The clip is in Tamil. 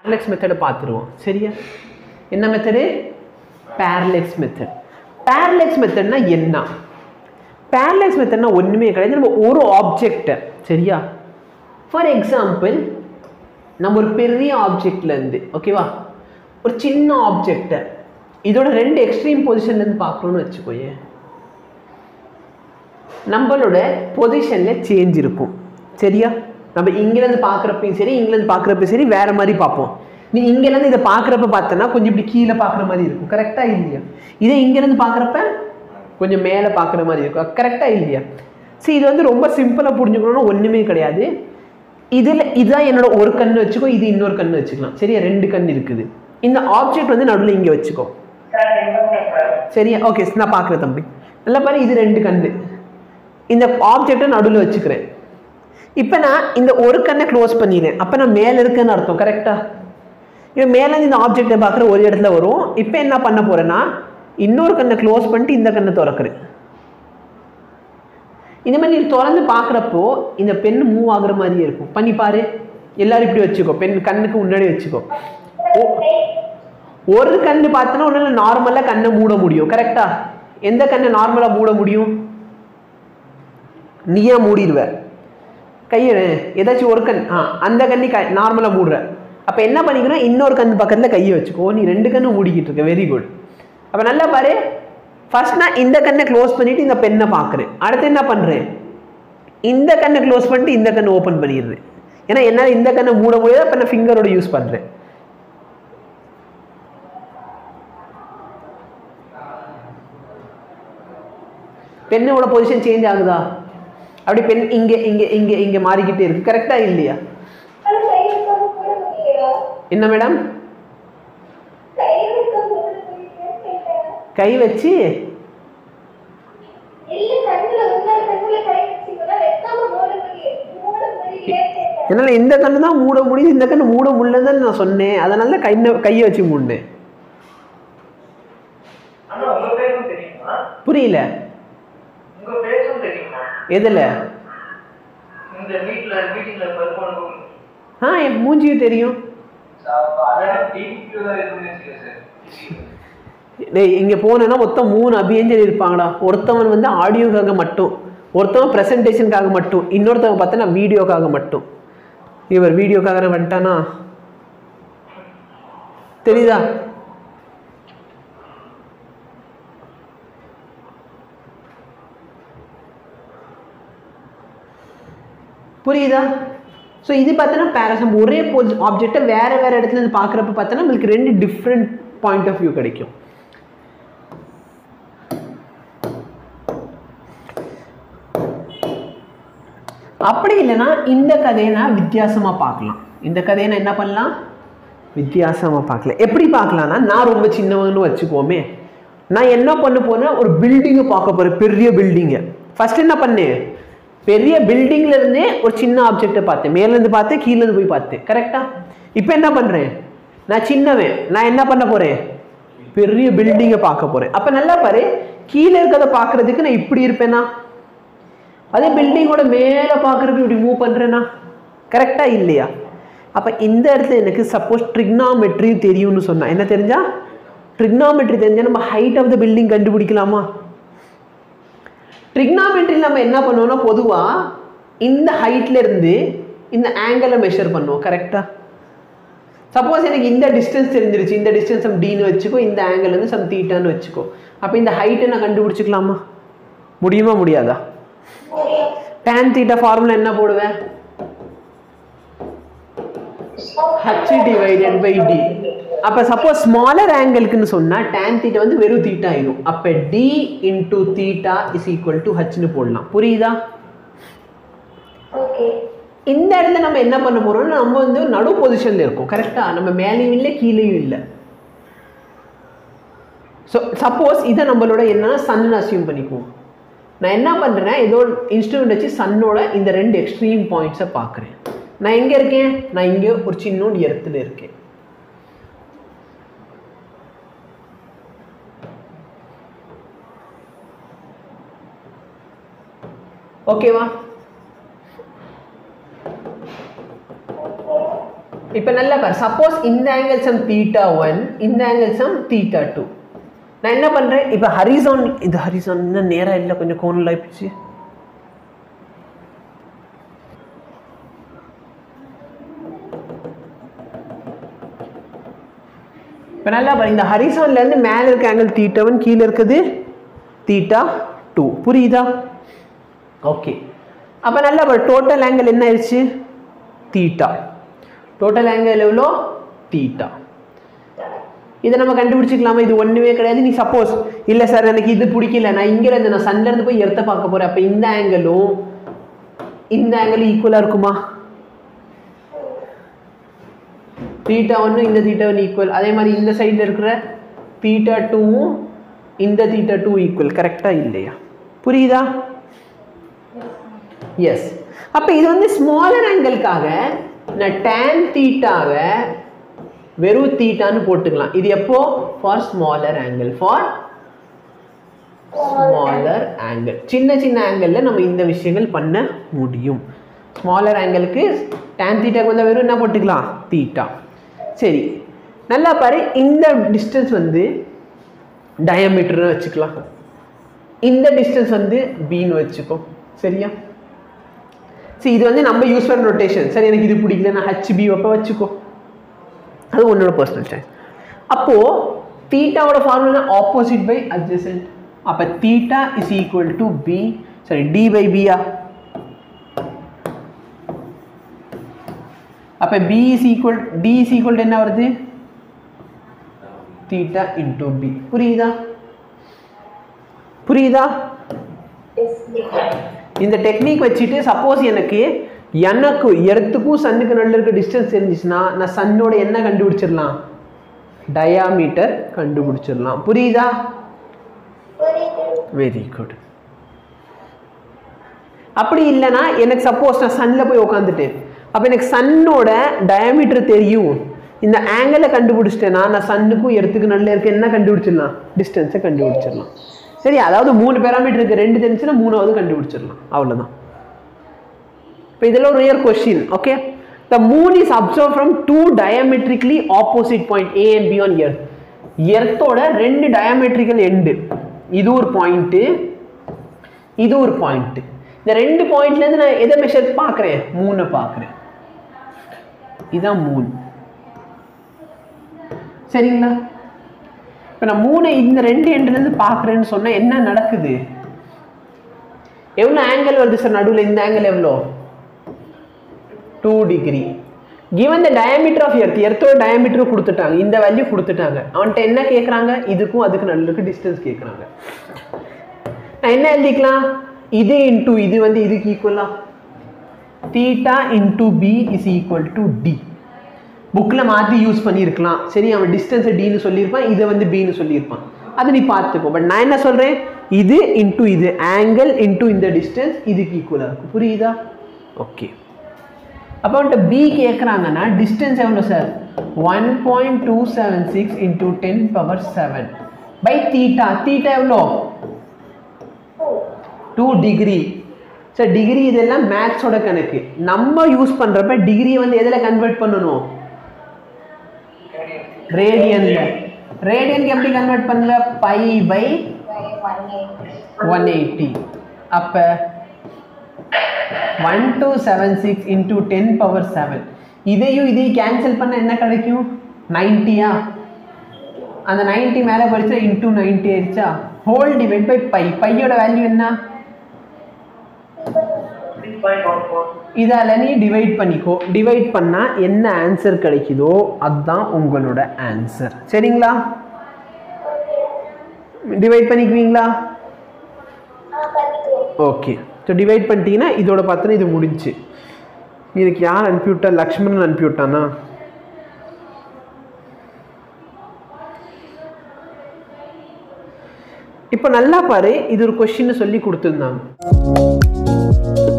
பேரலெக்ஸ் மெத்தடை பார்த்துருவோம் சரியா என்ன மெத்தடு பேரலெக்ஸ் மெத்தட் பேரலெக்ஸ் மெத்தட்னா என்ன பேரலெக்ஸ் மெத்தட்னா ஒன்றுமே கிடையாது நம்ம ஒரு ஆப்ஜெக்டை சரியா ஃபார் எக்ஸாம்பிள் நம்ம ஒரு பெரிய ஆப்ஜெக்ட்லேருந்து ஓகேவா ஒரு சின்ன ஆப்ஜெக்டை இதோட ரெண்டு எக்ஸ்ட்ரீம் பொசிஷன்லேருந்து பார்க்கணும்னு வச்சுக்கோயே நம்மளோட பொசிஷனில் சேஞ்ச் இருக்கும் சரியா நம்ம இங்கேருந்து பார்க்குறப்பையும் சரி இங்கேருந்து பார்க்குறப்பையும் சரி வேறு மாதிரி பார்ப்போம் நீ இங்கேருந்து இதை பார்க்குறப்ப பார்த்தனா கொஞ்சம் இப்படி கீழே பார்க்குற மாதிரி இருக்கும் கரெக்டாக இல்லையா இதே இங்கேருந்து பார்க்குறப்ப கொஞ்சம் மேலே பார்க்குற மாதிரி இருக்கும் கரெக்டாக இல்லையா சரி இது வந்து ரொம்ப சிம்பிளாக புரிஞ்சுக்கணும்னா ஒன்றுமே கிடையாது இதில் இதுதான் என்னோட ஒரு கண்ணு வச்சுக்கோ இது இன்னொரு கண்ணு வச்சுக்கலாம் சரியா ரெண்டு கண் இருக்குது இந்த ஆப்ஜெக்ட் வந்து நடுவில் இங்கே வச்சுக்கோ சார் எங்க சார் சரியா ஓகே நான் பார்க்குறேன் தம்பி நல்லா பாரு இது ரெண்டு கண்ணு இந்த ஆப்ஜெக்டை நடுவில் வச்சுக்கிறேன் இப்போ நான் இந்த ஒரு கண்ணை க்ளோஸ் பண்ணிடுறேன் அப்போ நான் மேலே இருக்கேன்னு அர்த்தம் கரெக்டாக இவன் மேலே இந்த ஆப்ஜெக்டை பார்க்குற ஒரு இடத்துல வரும் இப்போ என்ன பண்ண போகிறேன்னா இன்னொரு கண்ணை க்ளோஸ் பண்ணிட்டு இந்த கண்ணை திறக்கிறேன் இந்த மாதிரி நீ திறந்து பார்க்குறப்போ இந்த பென் மூவ் ஆகுற மாதிரியே இருக்கும் பண்ணி பாரு எல்லாரும் இப்படி வச்சுக்கோ பென் கண்ணுக்கு முன்னாடி வச்சுக்கோ ஓ- ஒரு கண்ணு பார்த்தோன்னா ஒன்றும் நார்மலாக கண்ணை மூட முடியும் கரெக்டா எந்த கண்ணை நார்மலாக மூட முடியும் நீயா மூடிடுவ கையை ஏதாச்சும் ஒரு கண் ஆ அந்த கண்ணி க நார்மலாக மூடுற அப்போ என்ன பண்ணிக்கணும் இன்னொரு கண் பக்கத்தில் கையை வச்சுக்கோ நீ ரெண்டு கண்ணு மூடிக்கிட்டு இருக்க வெரி குட் அப்போ நல்லா பாரு ஃபர்ஸ்ட் நான் இந்த கண்ணை க்ளோஸ் பண்ணிட்டு இந்த பெண்ணை பார்க்குறேன் அடுத்து என்ன பண்ணுறேன் இந்த கண்ணை க்ளோஸ் பண்ணிட்டு இந்த கண்ணை ஓப்பன் பண்ணிடுறேன் ஏன்னா என்னால் இந்த கண்ணை மூட முடியாது அப்போ நான் ஃபிங்கரோட யூஸ் பண்ணுறேன் பெண்ணோட பொசிஷன் சேஞ்ச் ஆகுதா அப்படி பெண் இங்கே இங்கே இங்கே இங்கே மாறிக்கிட்டே இருக்கு கரெக்டா இல்லையா அது கை வைக்காம போட முடியல என்ன மேடம் கை வைக்காம போட முடியலன்னு கேட்டேன் கை வச்சு இல்ல கண்ணுல முன்னாடி கண்ணுல கை வச்சீங்கன்னா வைக்காம மூட முடியும் மூட முடியலன்னு கேட்டேன் என்னால் இந்த கண்ணு தான் மூட முடியுது இந்த கண்ணு மூட முடியலன்னு நான் சொன்னேன் அதனால தான் கை கையை வச்சு மூடினேன் ஆனா உங்க பேரும் தெரியுமா புரியல உங்க பேரும் தெரியுமா எதில் இந்த மீட்ல மீட்டிங்ல பெர்ஃபார்ம் ஆ என் மூஞ்சியும் தெரியும் டிவிக்கு தான் இருக்குன்னு சார் டேய் இங்கே போனேன்னா மொத்தம் மூணு அபியஞ்சல் இருப்பாங்கடா ஒருத்தவன் வந்து ஆடியோக்காக மட்டும் ஒருத்தவன் ப்ரெசன்டேஷனுக்காக மட்டும் இன்னொருத்தவன் பார்த்தா வீடியோக்காக மட்டும் இவர் வீடியோக்காக வந்துட்டானா தெரியுதா புரியுதா ஸோ இது பார்த்தோன்னா பேரசம் ஒரே போஸ் ஆப்ஜெக்டை வேற வேற இடத்துல இருந்து பார்க்குறப்ப பார்த்தோன்னா நம்மளுக்கு ரெண்டு டிஃப்ரெண்ட் பாயிண்ட் ஆஃப் வியூ கிடைக்கும் அப்படி இல்லைன்னா இந்த கதையை நான் வித்தியாசமாக பார்க்கலாம் இந்த கதையை நான் என்ன பண்ணலாம் வித்தியாசமாக பார்க்கலாம் எப்படி பார்க்கலாம்னா நான் ரொம்ப சின்னவன்னு வச்சுக்கோமே நான் என்ன பண்ண போறேன் ஒரு பில்டிங்கை பார்க்க போகிறேன் பெரிய பில்டிங்கை ஃபர்ஸ்ட் என்ன பண்ணேன் பெரிய பில்டிங்ல இருந்தே ஒரு சின்ன ஆப்ஜெக்டை பார்த்தேன் மேலேருந்து பார்த்தேன் கீழேருந்து போய் பார்த்தேன் கரெக்டா இப்போ என்ன பண்ணுறேன் நான் சின்னவன் நான் என்ன பண்ண போகிறேன் பெரிய பில்டிங்கை பார்க்க போகிறேன் அப்போ நல்லா பாரு கீழே இருக்கிறத பார்க்கறதுக்கு நான் இப்படி இருப்பேனா அதே பில்டிங்கோட மேலே பார்க்குறதுக்கு இப்படி மூவ் பண்ணுறேன்னா கரெக்டாக இல்லையா அப்போ இந்த இடத்துல எனக்கு சப்போஸ் ட்ரிக்னாமெட்ரி தெரியும்னு சொன்னா என்ன தெரிஞ்சா ட்ரிக்னாமெட்ரி தெரிஞ்சா நம்ம ஹைட் ஆஃப் த பில்டிங் கண்டுபிடிக்கலாமா ட்ரிக்னாமெட்ரி நம்ம என்ன பண்ணுவோம்னா பொதுவாக இந்த ஹைட்ல இருந்து இந்த ஆங்கிளை மெஷர் பண்ணுவோம் கரெக்டாக சப்போஸ் எனக்கு இந்த டிஸ்டன்ஸ் தெரிஞ்சிருச்சு இந்த டிஸ்டன்ஸ் சம் டின்னு வச்சுக்கோ இந்த ஆங்கிள் வந்து சம் தீட்டான்னு வச்சுக்கோ அப்போ இந்த ஹைட்டை நான் கண்டுபிடிச்சிக்கலாமா முடியுமா முடியாதா tan தீட்டா ஃபார்முலா என்ன போடுவேன் h டிவைடட் பை டி அப்போ சப்போஸ் ஸ்மாலர் ஆங்கிளுக்குன்னு சொன்னால் tan தீட்டா வந்து வெறும் தீட்டா ஆயிடும் அப்போ d into theta is equal to ஹச்னு போடலாம் புரியுதா ஓகே இந்த இடத்துல நம்ம என்ன பண்ண போறோம்னா நம்ம வந்து நடு பொசிஷன்ல இருக்கோம் கரெக்டா நம்ம மேலேயும் இல்லை கீழேயும் இல்லை ஸோ சப்போஸ் இதை நம்மளோட என்னன்னா சன் அசியூம் பண்ணிக்குவோம் நான் என்ன பண்ணுறேன் ஏதோ இன்ஸ்ட்ருமெண்ட் வச்சு சன்னோட இந்த ரெண்டு எக்ஸ்ட்ரீம் பாயிண்ட்ஸை பார்க்குறேன் நான் எங்கே இருக்கேன் நான் இங்கே ஒரு சின்னோண்டு இடத்துல இருக்கேன் ஓகேவா இப்போ நல்லா பாரு சப்போஸ் இந்த ஆங்கிள் சம் தீட்டா ஒன் இந்த ஆங்கிள் சம் தீட்டா டூ நான் என்ன பண்ணுறேன் இப்போ ஹரிசான் இது ஹரிசான் இன்னும் நேராக இல்லை கொஞ்சம் கோணில் ஆயிடுச்சு இப்போ நல்லா பாரு இந்த ஹரிசான்லேருந்து மேலே இருக்க ஆங்கிள் தீட்டா ஒன் கீழே இருக்குது தீட்டா டூ புரியுதா ஓகே அப்போ நல்லா பாரு டோட்டல் ஆங்கிள் என்ன ஆயிடுச்சு தீட்டா டோட்டல் ஆங்கிள் எவ்வளோ தீட்டா இதை நம்ம கண்டுபிடிச்சிக்கலாமா இது ஒன்றுமே கிடையாது நீ சப்போஸ் இல்லை சார் எனக்கு இது பிடிக்கல நான் இங்கேருந்து நான் சன்லேருந்து போய் எர்த்த பார்க்க போகிறேன் அப்போ இந்த ஆங்கிளும் இந்த ஆங்கிளும் ஈக்குவலாக இருக்குமா தீட்டா ஒன்று இந்த தீட்டா ஒன்று ஈக்குவல் அதே மாதிரி இந்த சைடில் இருக்கிற தீட்டா டூவும் இந்த தீட்டா டூ ஈக்குவல் கரெக்டாக இல்லையா புரியுதா எஸ் அப்போ இது வந்து ஸ்மாலர் ஆங்கிளுக்காக நான் டேன் தீட்டாவை வெறும் தீட்டான்னு போட்டுக்கலாம் இது எப்போ for smaller angle for smaller angle சின்ன சின்ன ஆங்கிளில் நம்ம இந்த விஷயங்கள் பண்ண முடியும் ஸ்மாலர் ஆங்கிளுக்கு டேன் தீட்டாக்கு வந்து வெறும் என்ன போட்டுக்கலாம் தீட்டா சரி நல்லா பாரு இந்த டிஸ்டன்ஸ் வந்து டயமீட்டர்னு வச்சுக்கலாம் இந்த டிஸ்டன்ஸ் வந்து பின்னு வச்சுக்கோ சரியா சரி இது வந்து நம்ம யூஸ் பண்ண ரொட்டேஷன் சரி எனக்கு இது பிடிக்கல நான் ஹச்பி அப்போ வச்சுக்கோ அது உன்னோட பர்சனல் சாய்ஸ் அப்போது தீட்டாவோட ஃபார்முலா ஆப்போசிட் பை அட்ஜசன்ட் அப்போ theta is equal to B sorry D by பியா அப்போ B is equal D is equal என்ன வருது தீட்டா இன்டூ பி புரியுதா புரியுதா இந்த டெக்னிக் வச்சுட்டு சப்போஸ் எனக்கு எனக்கு எர்த்துக்கும் சன்னுக்கு நடுவில் இருக்க டிஸ்டன்ஸ் தெரிஞ்சிச்சுன்னா நான் சன்னோட என்ன கண்டுபிடிச்சிடலாம் டயாமீட்டர் கண்டுபிடிச்சிடலாம் புரியுதா வெரி குட் அப்படி இல்லைன்னா எனக்கு சப்போஸ் நான் சன்னில் போய் உட்காந்துட்டேன் அப்போ எனக்கு சன்னோட டயாமீட்டர் தெரியும் இந்த ஆங்கிளை கண்டுபிடிச்சிட்டேன்னா நான் சன்னுக்கும் எர்த்துக்கு நடுவில் இருக்க என்ன கண்டுபிடிச்சிடலாம் டிஸ்டன்ஸை கண்டுபிடிச்சிடலாம் சரி அதாவது மூணு பேராமீட்டர் இருக்கு ரெண்டு தெரிஞ்சுன்னா மூணாவது கண்டுபிடிச்சிடலாம் அவ்வளோதான் இப்போ இதில் ஒரு rare question okay the moon is observe from two diametrically opposite point A and B on earth எர்த்தோட ரெண்டு டயமெட்ரிக்கல் எண்டு இது ஒரு பாயிண்ட்டு இது ஒரு பாயிண்ட்டு இந்த ரெண்டு பாயிண்ட்லேருந்து நான் எதை மெஷர் பார்க்குறேன் மூணை பார்க்குறேன் இதான் மூணு சரிங்களா இப்போ நான் மூணை இந்த ரெண்டு எண்ட்லேருந்து பார்க்குறேன்னு சொன்னால் என்ன நடக்குது எவ்வளோ ஆங்கிள் வருது சார் நடுவில் இந்த ஆங்கிள் எவ்வளோ two degree given the diameter of earth எர்த்தோட டயமீட்டர் கொடுத்துட்டாங்க இந்த வேல்யூ கொடுத்துட்டாங்க அவன்கிட்ட என்ன கேட்குறாங்க இதுக்கும் அதுக்கு நடுவுக்கு டிஸ்டன்ஸ் கேட்குறாங்க நான் என்ன எழுதிக்கலாம் இது இன்டூ இது வந்து இதுக்கு ஈக்குவலா theta into B is equal to D புக்கில் மாற்றி யூஸ் பண்ணியிருக்கலாம் சரி அவன் டிஸ்டன்ஸை டின்னு சொல்லியிருப்பான் இதை வந்து பின்னு சொல்லியிருப்பான் அதை நீ பார்த்துக்கோ பட் நான் என்ன சொல்கிறேன் இது இன்டூ இது ஆங்கிள் இன்டூ இந்த டிஸ்டன்ஸ் இதுக்கு ஈக்குவலாக இருக்கும் புரியுதா ஓகே அப்போ வந்துட்டு பி கேட்குறாங்கன்னா டிஸ்டன்ஸ் எவ்வளோ sir one point two seven six into ten power seven by theta theta எவ்வளோ டூ டிகிரி சார் டிகிரி இதெல்லாம் மேக்ஸோட கணக்கு நம்ம யூஸ் பண்ணுறப்ப டிகிரியை வந்து எதில் கன்வெர்ட் பண்ணணும் ரேடியன்ல ரேடியனுக்கு எப்படி கன்வெர்ட் பண்ணல பை பை ஒன் எயிட்டி அப்போ one two seven six into ten power seven இதையும் இதையும் கேன்சல் பண்ண என்ன கிடைக்கும் நைன்ட்டியா அந்த நைன்ட்டி மேலே படிச்சா இன்டூ நைன்ட்டி ஆயிடுச்சா ஹோல் டிவைட் பை பை பையோட வேல்யூ என்ன சிக்ஸ் பாயிண்ட் ஒன் ஃபோர் இதால் நீ டிவைட் பண்ணிக்கோ டிவைட் பண்ணால் என்ன ஆன்சர் கிடைக்குதோ அதுதான் உங்களோட ஆன்சர் சரிங்களா டிவைட் பண்ணிக்குவீங்களா ஓகே ஸோ டிவைட் பண்ணிட்டீங்கன்னா இதோட பார்த்தோன்னா இது முடிஞ்சு இதுக்கு யார் அனுப்பிவிட்டா லக்ஷ்மணன் அனுப்பிவிட்டானா இப்போ நல்லா பாரு இது ஒரு கொஷின்னு சொல்லி கொடுத்துருந்தாங்க